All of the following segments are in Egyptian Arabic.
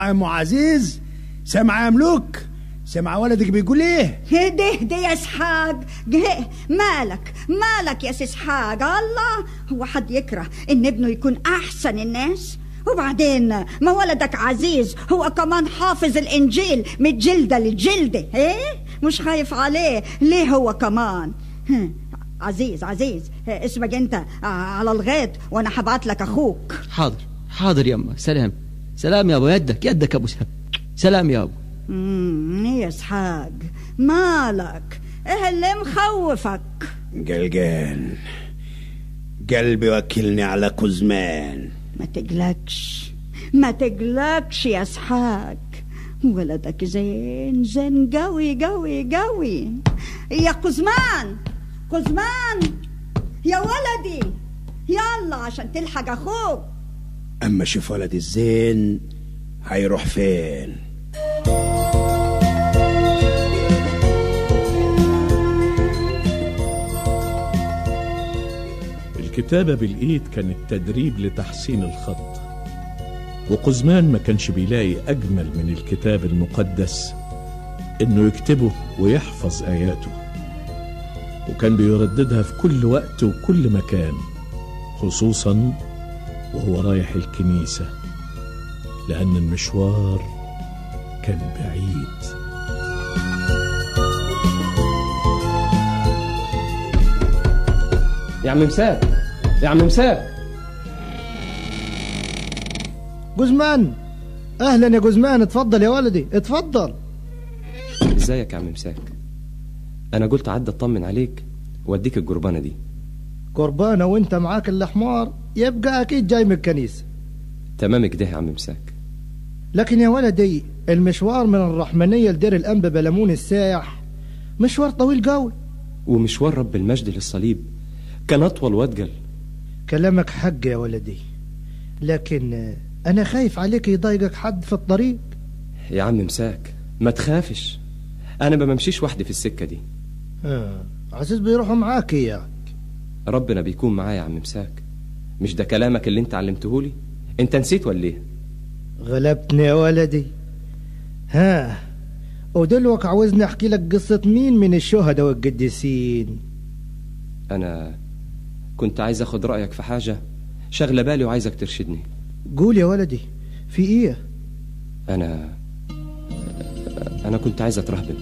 ام عزيز سامع يا ملوك سامع ولدك بيقول ايه هدي هدي يا اسحاق جه- مالك مالك يا سي اسحاق الله هو حد يكره ان ابنه يكون احسن الناس وبعدين ما ولدك عزيز هو كمان حافظ الانجيل من جلده لجلده ايه مش خايف عليه ليه هو كمان هم، عزيز عزيز اسمك انت على الغيط وانا حبعت لك اخوك حاضر حاضر يما سلام سلام يا ابو يدك يدك ابو سلام سلام يا ابو امم يا اسحاق مالك ايه اللي مخوفك قلقان قلبي وكلني على كزمان ما تقلقش ما تقلقش يا اسحاق ولدك زين زين قوي قوي قوي يا قزمان قزمان يا ولدي يلا عشان تلحق اخوك اما شوف ولدي الزين هيروح فين الكتابة بالإيد كانت تدريب لتحسين الخط وقزمان ما كانش بيلاقي أجمل من الكتاب المقدس إنه يكتبه ويحفظ آياته وكان بيرددها في كل وقت وكل مكان خصوصا وهو رايح الكنيسة لأن المشوار كان بعيد يا عم مساك يا عم مساك جزمان اهلا يا جزمان اتفضل يا ولدي اتفضل ازيك يا عم مساك انا قلت عدى اطمن عليك واديك الجربانه دي قربانه وانت معاك الحمار يبقى اكيد جاي من الكنيسه تمام كده يا عم مساك لكن يا ولدي المشوار من الرحمنيه لدير الانبا بلمون السايح مشوار طويل قوي ومشوار رب المجد للصليب كان اطول واتقل كلامك حق يا ولدي لكن آه، انا خايف عليك يضايقك حد في الطريق يا عم مساك ما تخافش انا ما بمشيش وحدي في السكه دي آه. عزيز بيروحوا معاك يا ربنا بيكون معايا يا عم مساك مش ده كلامك اللي انت علمتهولي انت نسيت ولا ايه غلبتني يا ولدي ها ودلوك عاوزني احكي لك قصة مين من الشهداء والقديسين انا كنت عايز اخد رايك في حاجه شغله بالي وعايزك ترشدني قول يا ولدي في ايه انا انا كنت عايز اترهبن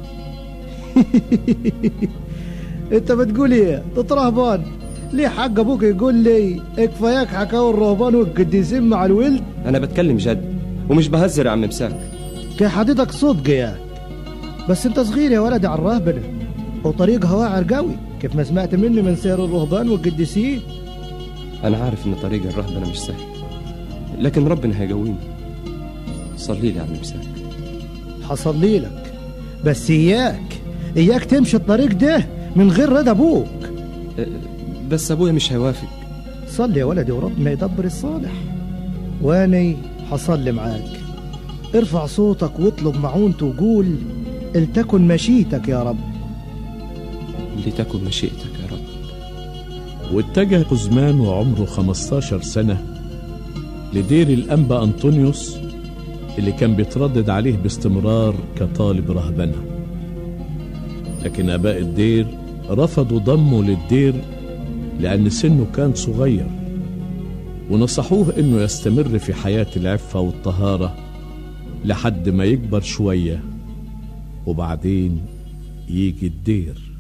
انت بتقول ايه تترهبان ليه حق ابوك يقول لي اكفاياك حكاوي الرهبان والقديسين مع الولد انا بتكلم جد ومش بهزر يا عم مساك كي حديدك صدق يا بس انت صغير يا ولدي على الرهبنة وطريقها واعر قوي كيف ما سمعت مني من سير الرهبان والقديسين انا عارف ان طريق الرهبنه مش سهل لكن ربنا هيقويني صلي لي يا عم مساك حصل لي لك بس اياك اياك تمشي الطريق ده من غير رضا ابوك أه، بس ابويا مش هيوافق صلي يا ولدي وربنا يدبر الصالح واني حصلي معاك ارفع صوتك واطلب معونته وقول التكن مشيتك يا رب لتكن مشيئتك يا رب واتجه قزمان وعمره 15 سنة لدير الأنبا أنطونيوس اللي كان بيتردد عليه باستمرار كطالب رهبنة لكن آباء الدير رفضوا ضمه للدير لأن سنه كان صغير ونصحوه إنه يستمر في حياة العفة والطهارة لحد ما يكبر شوية وبعدين يجي الدير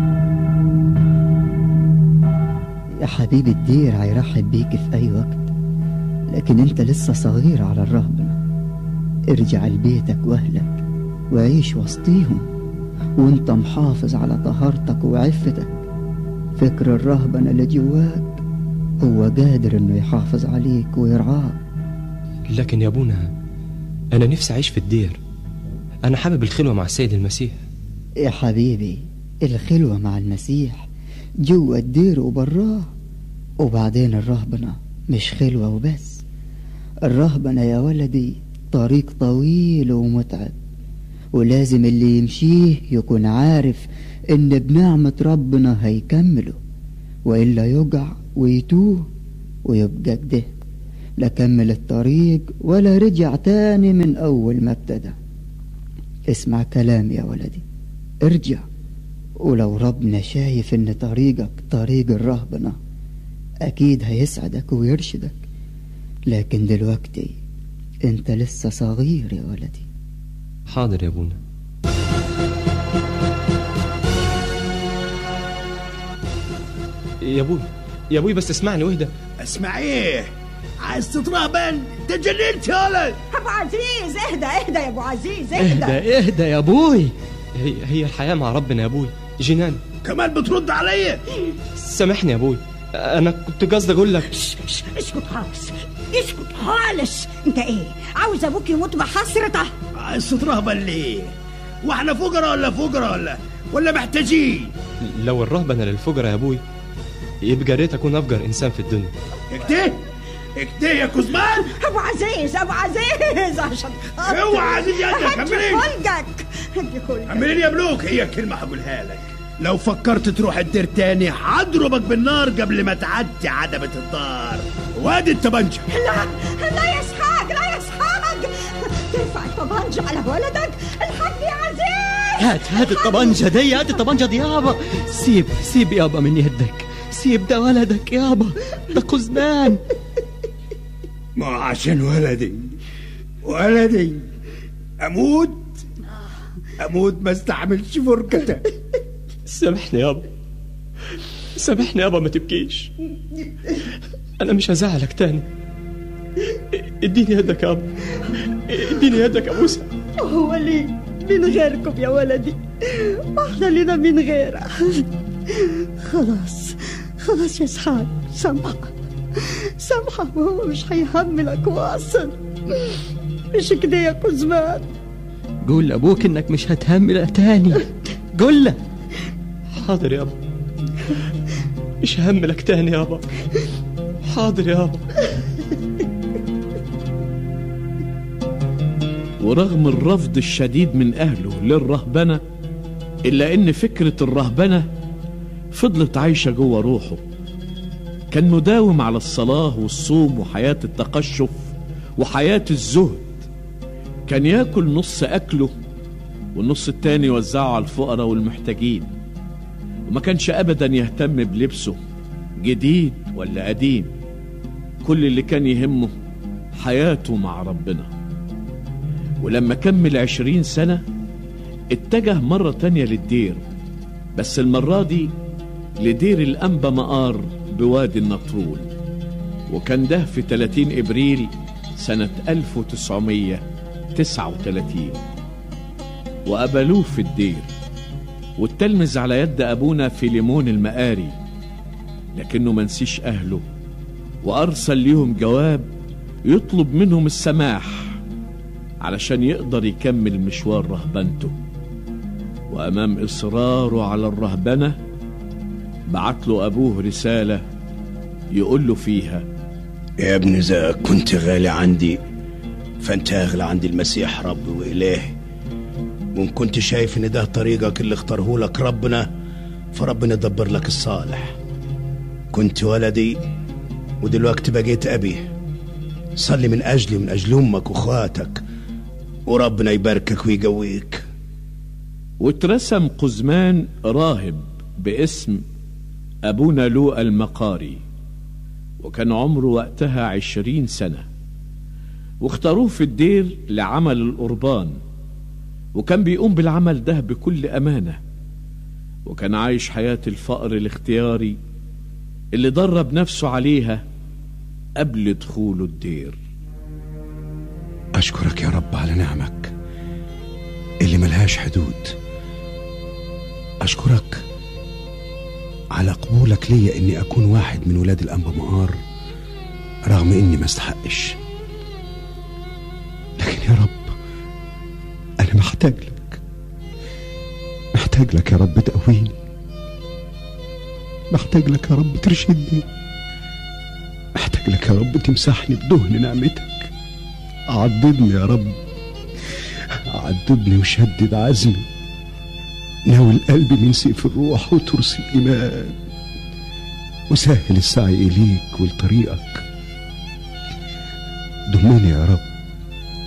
يا حبيبي الدير هيرحب بيك في أي وقت لكن أنت لسه صغير على الرهبنة ارجع لبيتك وأهلك وعيش وسطيهم وانت محافظ على طهارتك وعفتك فكر الرهبنة اللي جواك هو قادر انه يحافظ عليك ويرعاك لكن يا ابونا انا نفسي اعيش في الدير انا حابب الخلوه مع السيد المسيح يا حبيبي الخلوة مع المسيح جوا الدير وبراه وبعدين الرهبنة مش خلوة وبس الرهبنة يا ولدي طريق طويل ومتعب ولازم اللي يمشيه يكون عارف ان بنعمة ربنا هيكمله وإلا يقع ويتوه ويبقى كده لا كمل الطريق ولا رجع تاني من أول ما ابتدى اسمع كلامي يا ولدي ارجع ولو ربنا شايف ان طريقك طريق الرهبنة اكيد هيسعدك ويرشدك لكن دلوقتي انت لسه صغير يا ولدي حاضر يا ابونا يا ابوي يا ابوي بس اسمعني واهدى اسمع ايه عايز تترهبن انت جننت يا ولد ابو عزيز اهدى اهدى يا ابو عزيز اهدى اهدى اهدى يا ابوي هي هي الحياة مع ربنا يا ابوي جنان كمان بترد عليا سامحني يا ابوي انا كنت قصدي اقول لك ش- ش- اسكت خالص اسكت خالص انت ايه عاوز ابوك يموت بحسرته عايز تترهبن ليه واحنا فقراء ولا فقراء ولا ولا محتاجين لو الرهبنة للفجرة يا ابوي يبقى يا ريت اكون افجر انسان في الدنيا اكده اكده يا كوزمان ابو عزيز ابو عزيز عشان خاطر اوعى عزيز يا قدك، هدي كملي. خلقك هدي خلقك عمالين يا ملوك هي كلمة هقولها لك لو فكرت تروح الدير تاني هضربك بالنار قبل ما تعدي عتبة الدار وادي التبنجة لا لا يا اسحاق لا يا اسحاق ترفع الطبنجة على ولدك الحقني يا عزيز هات هات الطبنجة دي هات الطبنجة دي يابا سيب سيب يابا من يدك سيب ده ولدك يابا ده قزمان ما عشان ولدي ولدي اموت اموت ما استحملش فرقته سامحني يابا سامحني يابا ما تبكيش انا مش هزعلك تاني اديني يدك يابا اديني يدك يا موسى هو ليه من غيركم يا ولدي واحنا لنا من غيره خلاص خلاص يا اسحاق سامحه سامحه وهو مش هيحملك واصل مش كده يا كزمان قول لابوك انك مش هتهمل تاني قول له حاضر يابا مش هملك تاني يابا حاضر يابا ورغم الرفض الشديد من أهله للرهبنة إلا إن فكرة الرهبنة فضلت عايشة جوه روحه كان مداوم على الصلاة والصوم وحياة التقشف وحياة الزهد كان ياكل نص أكله والنص التاني يوزعه على الفقراء والمحتاجين وما كانش أبدا يهتم بلبسه جديد ولا قديم كل اللي كان يهمه حياته مع ربنا ولما كمل عشرين سنة اتجه مرة تانية للدير بس المرة دي لدير الأنبا مقار بوادي النطرون وكان ده في 30 إبريل سنة 1939 وقبلوه في الدير والتلمذ على يد أبونا فيليمون المقاري لكنه منسيش أهله وأرسل ليهم جواب يطلب منهم السماح علشان يقدر يكمل مشوار رهبنته وأمام إصراره على الرهبنة بعت له أبوه رسالة يقول له فيها يا ابني إذا كنت غالي عندي فأنت أغلى عندي المسيح ربي وإلهي وإن كنت شايف إن ده طريقك اللي اختاره لك ربنا فربنا يدبر لك الصالح كنت ولدي ودلوقتي بقيت أبي صلي من أجلي ومن أجل أمك وأخواتك وربنا يباركك ويقويك واترسم قزمان راهب باسم أبونا لوقا المقاري وكان عمره وقتها عشرين سنة واختاروه في الدير لعمل القربان وكان بيقوم بالعمل ده بكل أمانة وكان عايش حياة الفقر الاختياري اللي درب نفسه عليها قبل دخوله الدير أشكرك يا رب على نعمك اللي ملهاش حدود أشكرك على قبولك ليا إني أكون واحد من ولاد الأنبا مقار رغم إني ما استحقش لكن يا رب أنا محتاج لك محتاج لك يا رب تقويني محتاج لك يا رب ترشدني محتاج لك يا رب تمسحني بدهن نعمتك عضدني يا رب عضدني وشدد عزمي ناول قلبي من سيف الروح وترس الإيمان وسهل السعي إليك ولطريقك ضمني يا رب